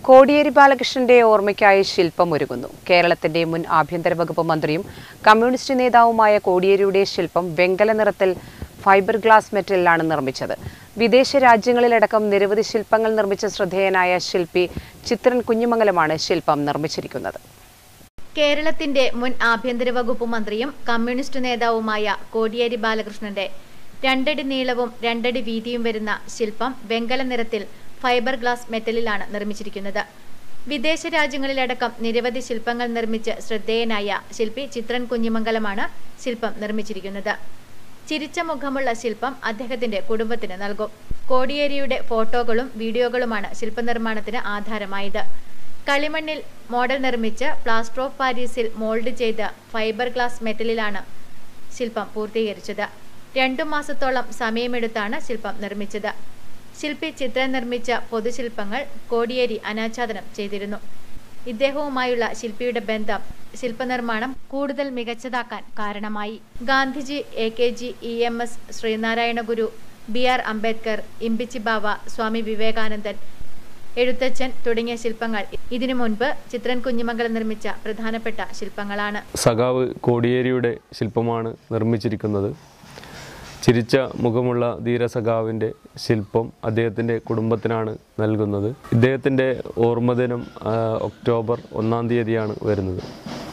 കോടിയേരി ബാലകൃഷ്ണന്റെ ഓർമ്മയ്ക്കായി ശില്പം ഒരുങ്ങുന്നു കേരളത്തിന്റെ മുൻ ആഭ്യന്തര വകുപ്പ് മന്ത്രിയും കമ്മ്യൂണിസ്റ്റ് നേതാവുമായ കോടിയേരിയുടെ ശില്പം വെങ്കല നിറത്തിൽ ഫൈബർ ഗ്ലാസ് മെറ്റലിലാണ് നിർമ്മിച്ചത് വിദേശ രാജ്യങ്ങളിലടക്കം നിരവധി ശില്പങ്ങൾ നിർമ്മിച്ച ശ്രദ്ധേയനായ ശില്പി ചിത്രൻ കുഞ്ഞുമംഗലമാണ് ശില്പം നിർമ്മിച്ചിരിക്കുന്നത് കേരളത്തിന്റെ മുൻ ആഭ്യന്തര വകുപ്പ് മന്ത്രിയും കമ്മ്യൂണിസ്റ്റ് നേതാവുമായ കോടിയേരി ബാലകൃഷ്ണന്റെ രണ്ടടി നീളവും രണ്ടടി വീതിയും വരുന്ന ശില്പം വെങ്കല നിറത്തിൽ ഫൈബർ ഗ്ലാസ് മെറ്റലിലാണ് നിർമ്മിച്ചിരിക്കുന്നത് വിദേശ രാജ്യങ്ങളിലടക്കം നിരവധി ശില്പങ്ങൾ നിർമ്മിച്ച് ശ്രദ്ധേയനായ ശില്പി ചിത്രൻ കുഞ്ഞിമംഗലമാണ് ശില്പം നിർമ്മിച്ചിരിക്കുന്നത് ചിരിച്ച മുഖമുള്ള ശില്പം അദ്ദേഹത്തിന്റെ കുടുംബത്തിന് നൽകും കോടിയേരിയുടെ ഫോട്ടോകളും വീഡിയോകളുമാണ് ശില്പനിർമ്മാണത്തിന് ആധാരമായത് കളിമണ്ണിൽ മോഡൽ നിർമ്മിച്ച് പ്ലാസ്റ്റർ ഓഫ് പാരീസിൽ മോൾഡ് ചെയ്ത് ഫൈബർ ഗ്ലാസ് മെറ്റലിലാണ് ശില്പം പൂർത്തീകരിച്ചത് രണ്ടു മാസത്തോളം സമയമെടുത്താണ് ശില്പം നിർമ്മിച്ചത് ശില്പി ചിത്രം നിർമ്മിച്ച പൊതുശില്പങ്ങൾ കോടിയേരി അനാച്ഛാദനം ചെയ്തിരുന്നു ഇദ്ദേഹവുമായുള്ള ശില്പിയുടെ ബന്ധം ശില്പനിർമ്മാണം കൂടുതൽ മികച്ചതാക്കാൻ കാരണമായി Gandhiji A K G E M S Sreenarayana Guru B R Ambedkar Imbichi Bava Swami Vivekanandan Ezhuthachan തുടങ്ങിയ ശില്പങ്ങൾ ഇതിനു മുൻപ് ചിത്രൻ കുഞ്ഞിമംഗലം നിർമ്മിച്ച പ്രധാനപ്പെട്ട ശില്പങ്ങളാണ് സഖാവ് കോടിയേരിയുടെ ശില്പമാണ് നിർമ്മിച്ചിരിക്കുന്നത് ചിരിച്ച മുഖമുള്ള ധീരസഖാവിൻ്റെ ശില്പം അദ്ദേഹത്തിൻ്റെ കുടുംബത്തിനാണ് നൽകുന്നത് ഇദ്ദേഹത്തിൻ്റെ ഓർമ്മദിനം ആ, ഒക്ടോബർ ഒന്നാം തീയതിയാണ് വരുന്നത്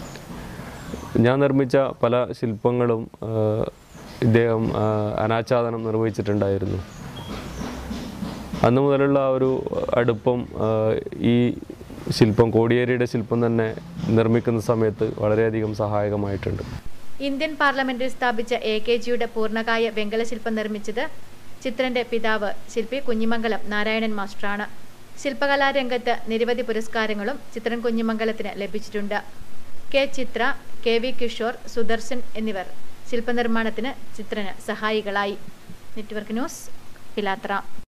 ഞാൻ നിർമ്മിച്ച പല ശില്പങ്ങളും ആ, ഇദ്ദേഹം ആ, അനാച്ഛാദനം നിർവഹിച്ചിട്ടുണ്ടായിരുന്നു അന്ന് മുതലുള്ള ആ ഒരു അടുപ്പം ആ, ഈ ശില്പം കോടിയേരിയുടെ ശില്പം തന്നെ നിർമ്മിക്കുന്ന സമയത്ത് വളരെയധികം സഹായകമായിട്ടുണ്ട് ഇന്ത്യൻ പാർലമെന്റിൽ സ്ഥാപിച്ച എ കെ ജിയുടെ പൂർണ്ണകായ വെങ്കല ശില്പം നിർമ്മിച്ചത് ചിത്രന്റെ പിതാവ് ശില്പി കുഞ്ഞിമംഗലം നാരായണൻ മാസ്റ്ററാണ് ശില്പകലാരംഗത്ത് നിരവധി പുരസ്കാരങ്ങളും ചിത്രൻ കുഞ്ഞിമംഗലത്തിന് ലഭിച്ചിട്ടുണ്ട് K Chithra K V Kishore Sudarshan എന്നിവർ ശില്പനിർമ്മാണത്തിന് ചിത്രന് സഹായികളായി നെറ്റ്വർക്ക് ന്യൂസ് പിലാത്ര